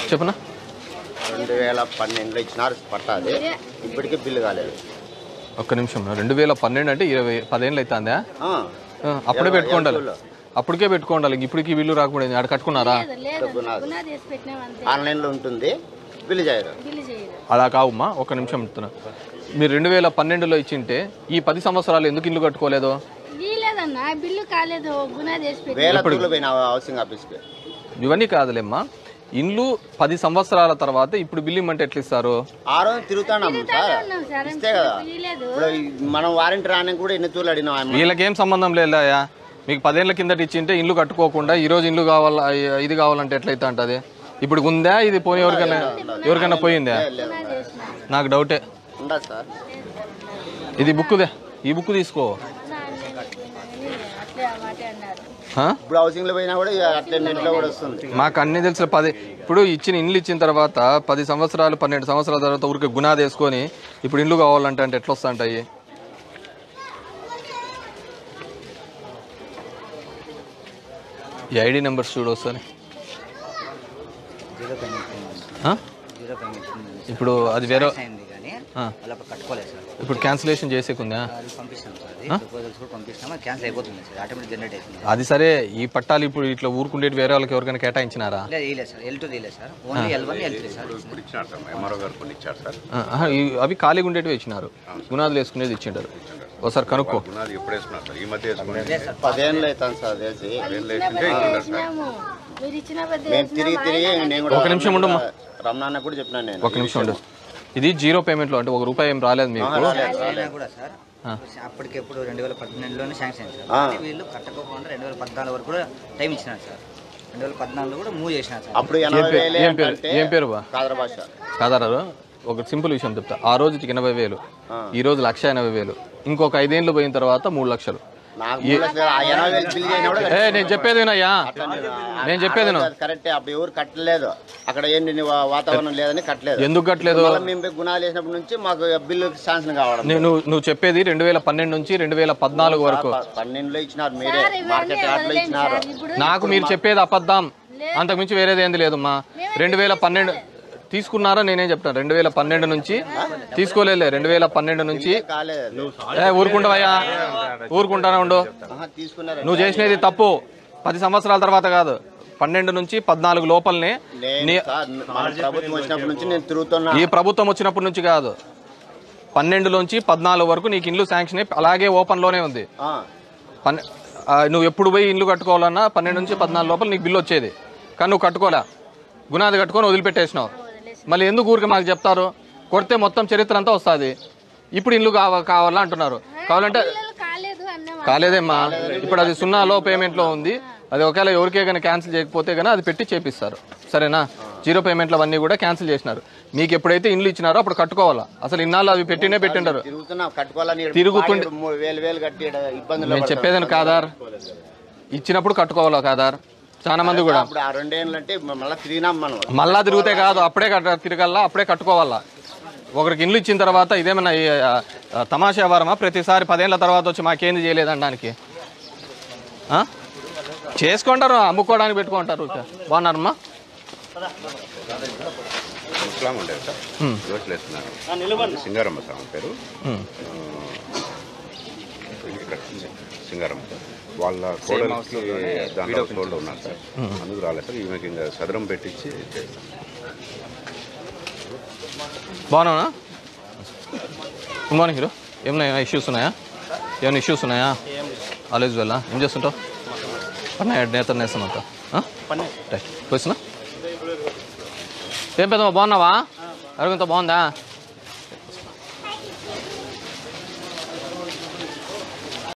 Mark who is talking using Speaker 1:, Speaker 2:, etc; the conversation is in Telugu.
Speaker 1: చెప్పునా
Speaker 2: రెండు వేల పన్నెండులో ఇచ్చినారు పట్టాది ఇప్పటికీ బిల్లు కాలేదు
Speaker 1: ఒక్క నిమిషం రెండు వేల పన్నెండు అంటే ఇరవై పదేళ్ళు అవుతుందా
Speaker 2: ఆ,
Speaker 1: ఆ, అప్పుడే పెట్టుకోండాలి
Speaker 2: ఏళ్ళలో.
Speaker 1: అప్పటికే పెట్టుకోండాలి ఇప్పటికి వీళ్ళు రాకపోయింది ఆడ కట్టుకున్నారా
Speaker 3: లేదు గునా చేసి పెట్టినాం అంతే
Speaker 2: ఆన్లైన్లో ఉంటుంది బిల్లు చేయరు
Speaker 3: బిల్లు చేయరు
Speaker 1: అలా కావమ్మా ఒక్క నిమిషం చెప్తున్నా మీరు రెండు వేల పన్నెండులో ఇచ్చింటే ఈ పది సంవత్సరాలు ఎందుకు ఇల్లు కట్టుకోలేదు
Speaker 3: వీలేదన్నా బిల్లు కాలేదు గునా చేసి పెట్టి
Speaker 2: వేల తూర్లు పోయిన హౌసింగ్ ఆఫీస్కి
Speaker 1: ఇవన్నీ కాదులేమ్మా ఇండ్లు పది సంవత్సరాల తర్వాత ఇప్పుడు బిల్లు ఇమ్మంటే ఎట్లా ఇస్తారు
Speaker 2: ఆ రోజు తిరుగుతున్నాం సార్
Speaker 3: ఉన్నాం సార్
Speaker 2: ఇస్తే కదా
Speaker 3: వీలేదు
Speaker 2: ఇప్పుడు ఈ మనం వారంటీ రానికి కూడా ఎన్ని తూర్లు అడిగినాం ఆయన
Speaker 1: వీళ్ళకేం సంబంధం లేదయా మీకు పదేళ్ల కిందట ఇచ్చింటే ఇల్లు కట్టుకోకుండా ఈ రోజు ఇల్లు కావాలా ఇది కావాలంటే ఎట్లయితే అంటది ఇప్పుడు ఉందా ఇది పోయి ఎవరికైనా ఎవరికైనా పోయిందా
Speaker 3: గునా చేసిన
Speaker 1: నాకు డౌటే
Speaker 2: ఉండదు సార్
Speaker 1: ఇది బుక్దే ఈ బుక్ తీసుకో
Speaker 3: గునా ఆన్లైన్ పోయినా కానీ అట్లే ఆ మాటే అన్నారు
Speaker 1: ఆ?
Speaker 2: ఇప్పుడు హౌసింగ్లో పోయినా కూడా ఇక అట్లే నెట్లో కూడా వస్తుంది
Speaker 1: మాకు అన్ని తెలిసిన పది ఇప్పుడు ఇచ్చిన ఇండ్లు ఇచ్చిన తర్వాత పది సంవత్సరాలు పన్నెండు సంవత్సరాల తర్వాత ఊరికి గుణాది వేసుకొని ఇప్పుడు ఇండ్లు కావాలంటే అంటే ఎట్లా వస్తాంటాయి ఈ ఐడి నెంబర్స్ చూడు ఒకసారి
Speaker 4: జీరో పేమెంట్
Speaker 1: ఆ?
Speaker 4: జీరో పేమెంట్
Speaker 1: ఇప్పుడు అది వేరే
Speaker 4: అయింది కానీ
Speaker 1: ఆ.
Speaker 4: వాళ్ళు అప్పుడు కట్టుకోలేదు సార్
Speaker 1: ఇప్పుడు క్యాన్సిలేషన్ చేసేకుందా
Speaker 4: అది పంపిస్తాం సార్ అది ప్రపోజల్స్ కూడా పంపిస్తాం అది క్యాన్సిల్ అయిపోతుంది సార్ ఆటోమేటిక్ జనరేట్ అవుతుంది
Speaker 1: అది సరే ఈ పట్టాలు ఇప్పుడు ఇట్లా ఊరుకుండేటి వేరే వాళ్ళకి ఎవరికైనా కేటాయించినారా
Speaker 4: లేదు వేయలేదు సార్ ఎల్ టూ తీయలేదు sir only L one L three sir
Speaker 5: ఇప్పుడు ఇచ్చినారు సార్ ఎంఆర్ఓ గారు కొన్ని ఇచ్చారు సార్
Speaker 1: ఆ, ఆహా, ఈ- అవి ఖాళీగా ఉండేటివి ఇచ్చినారు గుణాదులు వేసుకునేది ఇచ్చింటారు ఒకసారి కనుక్కో
Speaker 5: గుణాలు ఎప్పుడు వేసుకున్నారు సార్ ఈ మధ్య వేసుకున్నారు
Speaker 4: లేదు సార్
Speaker 2: పదేళ్ళు అవుతాను సార్ వేసి
Speaker 3: వేసినాము మీరు ఇచ్చిన పెద్ద
Speaker 2: మేము తిరిగి తిరిగి నేను కూడా
Speaker 1: ఒక నిమిషం ఉండమ్మా.
Speaker 2: రమణాన్న కూడా చెప్పినాను నేను
Speaker 1: ఒక నిమిషం ఉండు ఇది జీరో పేమెంట్లో అంటే ఒక రూపాయి ఏం రాలేదు మీకు
Speaker 4: అయినా కూడా సార్ అప్పటికెప్పుడు రెండు వేల పద్దెనిమిదిలోనే శాంక్షన్ అయింది సార్
Speaker 2: ఆ.
Speaker 4: కానీ వీళ్ళు కట్టకోకుండా రెండు వేల పద్నాలుగు వరకు కూడా టైం ఇచ్చినారు సార్ రెండు వేల పద్నాలుగులో కూడా మూవ్ చేసినారు సార్
Speaker 2: అప్పుడు
Speaker 1: ఏం
Speaker 2: ఎనభై
Speaker 1: పేరు
Speaker 2: వేలే
Speaker 1: ఏం పేరు
Speaker 2: అంటే
Speaker 1: ఏం పేరు బా
Speaker 2: కాదర భాష
Speaker 1: కాదారారు ఒక సింపుల్ విషయం చెప్తా ఆ రోజుకి ఎనభై వేలు ఈ రోజు లక్ష ఎనభై వేలు ఇంకొక ఐదేళ్ళు పోయిన తర్వాత మూడు లక్షలు
Speaker 2: నాకు మూడు లక్షలు, ఆ ఎనభై వేలు బిల్ చేసినా కూడా
Speaker 1: ఏ నేను చెప్పేది వినయ్యా నేను చెప్పేది విను.
Speaker 2: అది కరెక్టే అప్పుడు ఎవరు కట్టలేదు అక్కడ ఏంటి వా- వాతావరణం లేదని కట్టలేదు
Speaker 1: ఎందుకు కట్టలేదు
Speaker 2: మళ్ళీ మేము పోయి గుణాలు వేసినప్పటి నుంచి మాకు బిల్లు శాంక్షన్ కావడం
Speaker 1: నేను నువ్వు నువ్వు చెప్పేది రెండు వేల పన్నెండు నుంచి రెండు వేల పద్నాలుగు వరకు
Speaker 2: ప- పన్నెండులో ఇచ్చినారు మీరే మార్కెట్ యార్డ్లో ఇచ్చినారు
Speaker 3: ఇప్పుడు
Speaker 1: నాకు మీరు చెప్పేది అబద్ధం అంతకుమించి వేరేది ఏంది లేదమ్మా రెండు వేల పన్నెండు తీసుకున్నారా నేనేం చెప్తాను రెండు వేల పన్నెండు నుంచి తీసుకోలేలే రెండు వేల పన్నెండు నుంచి
Speaker 2: కాలేదు
Speaker 1: ఏ ఊరుకుంటావయ్యా ఊరుకుంటానే ఉండు
Speaker 2: ఆహా, తీసుకున్నారు
Speaker 1: నువ్వు చేసినది తప్పు పది సంవత్సరాల తర్వాత కాదు పన్నెండు నుంచి పద్నాలుగు లోపలనే
Speaker 2: నేను
Speaker 1: నీ-
Speaker 2: సార్, మన ప్రభుత్వం వచ్చినప్పటి నుంచి నేను తిరుగుతున్నా
Speaker 1: ఈ ప్రభుత్వం వచ్చినప్పటి నుంచి కాదు పన్నెండులోంచి పద్నాలుగు వరకు నీకు ఇల్లు శాంక్షన్ అయి అలాగే ఓపెన్లోనే ఉంది
Speaker 2: ఆ,
Speaker 1: పన్నె ఆ, నువ్వు ఎప్పుడు పోయి ఇల్లు కట్టుకోవాలన్నా పన్నెండు నుంచి పద్నాలుగు లోపల నీకు బిల్లు వచ్చేది కానీ నువ్వు కట్టుకోలే గునాది కట్టుకొని వదిలిపెట్టేసినావు మళ్ళీ ఎందుకు ఊరికి మాకు చెప్తారు కొడితే మొత్తం చరిత్ర అంతా వస్తుంది ఇప్పుడు ఇల్లు కావ కావాలా అంటున్నారు కావాలంటే
Speaker 3: పిల్లలు కాలేదు అన్నాం
Speaker 1: కాలేదేమ్మా ఇప్పుడు అది సున్నాలో పేమెంట్లో ఉంది అది ఒకవేళ ఎవరికే కానీ క్యాన్సిల్ చేయకపోతే కానీ అది పెట్టి చేపిస్తారు సరేనా జీరో పేమెంట్లు అవన్నీ కూడా క్యాన్సిల్ చేసినారు మీకు ఎప్పుడైతే ఇండ్లు ఇచ్చినారో అప్పుడు కట్టుకోవాలా అసలు ఇన్నాళ్ళు అవి పెట్టినే పెట్టిండారు
Speaker 2: తిరుగుతున్నా కట్టుకోవాలని ఈడ
Speaker 1: తిరుగుతుండే-
Speaker 2: పాడి మూడు వేలు వేలు కట్టి ఈడ ఇబ్బందులు
Speaker 1: నేను చెప్పేదని కాదార్ ఇచ్చినప్పుడు కట్టుకోవాలా కాదార్ చాలా మంది కూడా
Speaker 2: అప్పుడు ఆ రెండేళ్ళు అంటే మళ్ళీ తిరిగినాం మనం
Speaker 1: మళ్ళా తిరిగితే కాదు అప్పుడే కట్ట- తిరగల్లా అప్పుడే కట్టుకోవాలా ఒకరికి ఇల్లు ఇచ్చిన తర్వాత ఇదేమన్నా ఈ, ఆ, ఆ, తమాషా వ్యవహారమా ప్రతిసారి పదేళ్ల తర్వాత వచ్చి మాకేంది చేయలేదనడానికి ఆ? చేసుకుంటారు అమ్ముకోవడానికి పెట్టుకుంటారు ఊరికే. బాగున్నారమ్మా
Speaker 5: ముస్లాం ఉండేది సార్ దోశలు వేస్తున్నారు సింగారమ్మ సార్ ఆమె పేరు
Speaker 1: ఉమ్.
Speaker 5: ఇక్కడ సింగారమ్మ సార్ వాళ్ళ కోడలికి దాంట్లో కోళ్ళు ఉన్నారు సార్ అందుకు రాలేదు సార్ ఈమెకి ఇంకా సదరం పెట్టించి చేస్తాం
Speaker 1: బాగున్నా గుడ్ మార్నింగ్ హీరో ఏమైనా ఇష్యూస్ ఉన్నాయా ఏమైనా ఇష్యూస్ ఉన్నాయా ఆలేజ్ వెళ్ళా ఏం చేస్తుంటావు పన్నె నేత నేస్తానంత రైట్ పోయిస్తున్నా ఏం పెద్దమ్మా బాగున్నావా అడుగుంత బాగుందా